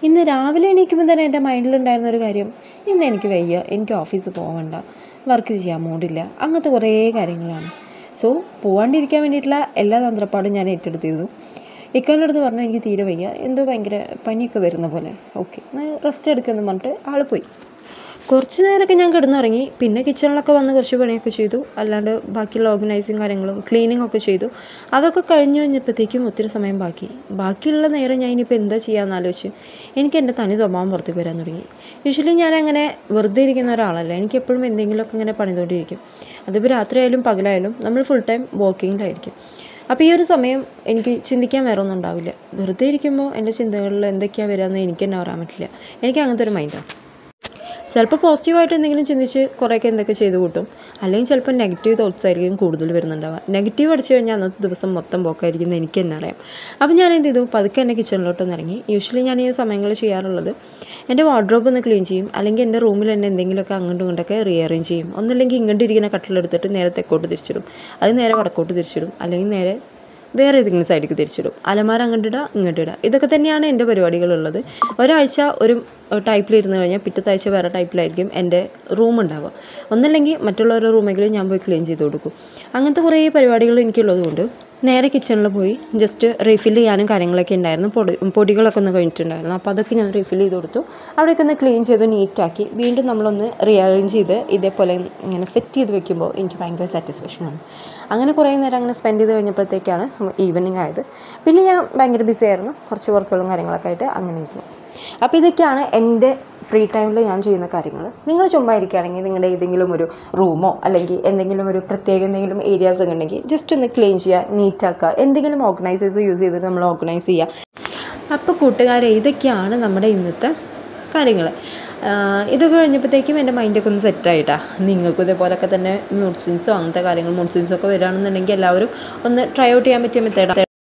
ഇന്ന് രാവിലെ എണീക്കുമ്പോൾ തന്നെ എൻ്റെ മൈൻഡിലുണ്ടായിരുന്ന ഒരു കാര്യം ഇന്ന് എനിക്ക് വയ്യ എനിക്ക് ഓഫീസിൽ പോകണ്ട വർക്ക് ചെയ്യാൻ മൂടില്ല അങ്ങനത്തെ കുറേ കാര്യങ്ങളാണ് സോ പോവാണ്ടിരിക്കാൻ വേണ്ടിയിട്ടുള്ള എല്ലാ തന്ത്രപ്പാടും ഞാൻ ഏറ്റെടുത്തിരുന്നു ഇക്കാൻ്റെ അടുത്ത് പറഞ്ഞു എനിക്ക് തീരെ വയ്യ എന്തോ ഭയങ്കര പനിയൊക്കെ വരുന്ന പോലെ ഓക്കെ റെസ്റ്റ് എടുക്കുമെന്ന് പറഞ്ഞിട്ട് ആൾ പോയി കുറച്ച് നേരമൊക്കെ ഞാൻ കിടന്നുറങ്ങി പിന്നെ കിച്ചണിലൊക്കെ വന്ന് കുറച്ച് പണിയൊക്കെ ചെയ്തു അല്ലാണ്ട് ബാക്കിയുള്ള ഓർഗനൈസിങ് കാര്യങ്ങളും ക്ലീനിങ് ഒക്കെ ചെയ്തു അതൊക്കെ കഴിഞ്ഞ് കഴിഞ്ഞപ്പോഴത്തേക്കും ഒത്തിരി സമയം ബാക്കി ബാക്കിയുള്ള നേരം ഞാൻ ഇനിയിപ്പോൾ എന്താ ചെയ്യാമെന്ന് ആലോചിച്ച് എനിക്ക് എൻ്റെ തനി സ്വഭാവം പുറത്തേക്ക് വരാൻ തുടങ്ങി യൂഷ്വലി ഞാൻ അങ്ങനെ വെറുതെ ഇരിക്കുന്ന ഒരാളല്ല എനിക്ക് എപ്പോഴും എന്തെങ്കിലുമൊക്കെ ഇങ്ങനെ പണിതുകൊണ്ടിരിക്കും അതിപ്പോൾ രാത്രിയായാലും പകലായാലും നമ്മൾ ഫുൾ ടൈം വർക്കിങ്ങിലായിരിക്കും അപ്പോൾ ഈ ഒരു സമയം എനിക്ക് ചിന്തിക്കാൻ വേറെ ഒന്നും ഉണ്ടാവില്ല വെറുതെ ഇരിക്കുമ്പോൾ എൻ്റെ ചിന്തകളിൽ എന്തൊക്കെയാണ് വരിക എന്ന് എനിക്ക് തന്നെ പറയാൻ പറ്റില്ല എനിക്ക് അങ്ങനത്തെ ഒരു മൈൻഡാണ് ചിലപ്പോൾ പോസിറ്റീവായിട്ട് എന്തെങ്കിലും ചിന്തിച്ച് കുറേയൊക്കെ എന്തൊക്കെ ചെയ്ത് കൂട്ടും അല്ലെങ്കിൽ ചിലപ്പോൾ നെഗറ്റീവ് തോട്ട്സ് ആയിരിക്കും കൂടുതൽ വരുന്നുണ്ടാവുക നെഗറ്റീവ് അടിച്ചു കഴിഞ്ഞാൽ അന്നത്തെ ദിവസം മൊത്തം പോക്കായിരിക്കും എന്ന് എനിക്ക് തന്നെ അറിയാം അപ്പോൾ ഞാൻ എന്ത് ചെയ്തു പതുക്കെ എൻ്റെ കിച്ചണിലോട്ടൊന്ന് ഇറങ്ങി യൂഷ്വലി ഞാൻ ഈ സമയങ്ങളിൽ ചെയ്യാറുള്ളത് എൻ്റെ വാർഡ്രോബ് ഒന്ന് ക്ലീൻ ചെയ്യും അല്ലെങ്കിൽ എൻ്റെ റൂമിൽ തന്നെ എന്തെങ്കിലുമൊക്കെ അങ്ങോട്ടും ഇങ്ങോട്ടൊക്കെ റീഅറേഞ്ച് ചെയ്യും ഒന്നല്ലെങ്കിൽ ഇങ്ങോട്ട് ഇരിക്കുന്ന കട്ടിലെടുത്തിട്ട് നേരെ തെക്കോട്ട് തിരിച്ചിടും അത് നേരെ വടക്കോട്ട് തിരിച്ചിടും അല്ലെങ്കിൽ നേരെ വേറെ ഏതെങ്കിലും സൈഡിലേക്ക് തിരിച്ചിടും അലമാര അങ്ങോട്ടിടുക ഇങ്ങോട്ടിടുക ഇതൊക്കെ തന്നെയാണ് എൻ്റെ പരിപാടികളുള്ളത് ഒരാഴ്ച ഒരു ടൈപ്പിലിരുന്ന് കഴിഞ്ഞാൽ പിറ്റത്തെ ആഴ്ച വേറെ ടൈപ്പിലായിരിക്കും എൻ്റെ റൂം ഉണ്ടാവുക ഒന്നല്ലെങ്കിൽ മറ്റുള്ളവരുടെ റൂമെങ്കിലും ഞാൻ പോയി ക്ലീൻ ചെയ്ത് കൊടുക്കും അങ്ങനത്തെ കുറേ പരിപാടികൾ എനിക്കുള്ളത് കൊണ്ട് നേരെ കിച്ചണിൽ പോയി ജസ്റ്റ് റീഫിൽ ചെയ്യാനും കാര്യങ്ങളൊക്കെ ഉണ്ടായിരുന്നു പൊടി പൊടികളൊക്കെ ഒന്ന് കഴിഞ്ഞിട്ടുണ്ടായിരുന്നു അപ്പോൾ അതൊക്കെ ഞാൻ റീഫിൽ ചെയ്ത് കൊടുത്തു അവിടെയൊക്കെ ഒന്ന് ക്ലീൻ ചെയ്ത് നീറ്റാക്കി വീണ്ടും നമ്മളൊന്ന് റീഅറേഞ്ച് ചെയ്ത് ഇതേപോലെ ഇങ്ങനെ സെറ്റ് ചെയ്ത് വെക്കുമ്പോൾ എനിക്ക് ഭയങ്കര സാറ്റിസ്ഫാക്ഷനാണ് അങ്ങനെ കുറേ നേരം അങ്ങനെ സ്പെൻഡ് ചെയ്ത് കഴിഞ്ഞപ്പോഴത്തേക്കാണ് ഈവനിങ് ആയത് പിന്നെ ഞാൻ ഭയങ്കര ബിസി ആയിരുന്നു കുറച്ച് വർക്കുകളും കാര്യങ്ങളൊക്കെ ആയിട്ട് അങ്ങനെ ഇരുന്നു അപ്പോൾ ഇതൊക്കെയാണ് എൻ്റെ ഫ്രീ ടൈമിൽ ഞാൻ ചെയ്യുന്ന കാര്യങ്ങൾ നിങ്ങൾ ചുമ്മാ ഇരിക്കുകയാണെങ്കിൽ നിങ്ങളുടെ ഏതെങ്കിലും ഒരു റൂമോ അല്ലെങ്കിൽ എന്തെങ്കിലും ഒരു പ്രത്യേക എന്തെങ്കിലും ഏരിയാസ് ഒക്കെ ഉണ്ടെങ്കിൽ ജസ്റ്റ് ഒന്ന് ക്ലീൻ ചെയ്യുക നീറ്റാക്കുക എന്തെങ്കിലും ഓർഗനൈസേഴ്സ് യൂസ് ചെയ്തിട്ട് നമ്മൾ ഓർഗനൈസ് ചെയ്യുക അപ്പോൾ കൂട്ടുകാരെ ഇതൊക്കെയാണ് നമ്മുടെ ഇന്നത്തെ കാര്യങ്ങൾ ഇതൊക്കെ കഴിഞ്ഞപ്പോഴത്തേക്കും എൻ്റെ മൈൻഡൊക്കെ ഒന്ന് സെറ്റായിട്ടാ നിങ്ങൾക്കും ഇതേപോലൊക്കെ തന്നെ മൂഡ് സ്വിങ്സോ അങ്ങനത്തെ കാര്യങ്ങൾ മൂഡ് സ്വിങ്സോ ഒക്കെ വരികയാണെന്നുണ്ടെങ്കിൽ എല്ലാവരും ഒന്ന് ട്രൈ ഔട്ട് ചെയ്യാൻ പറ്റിയ മെത്തേഡ്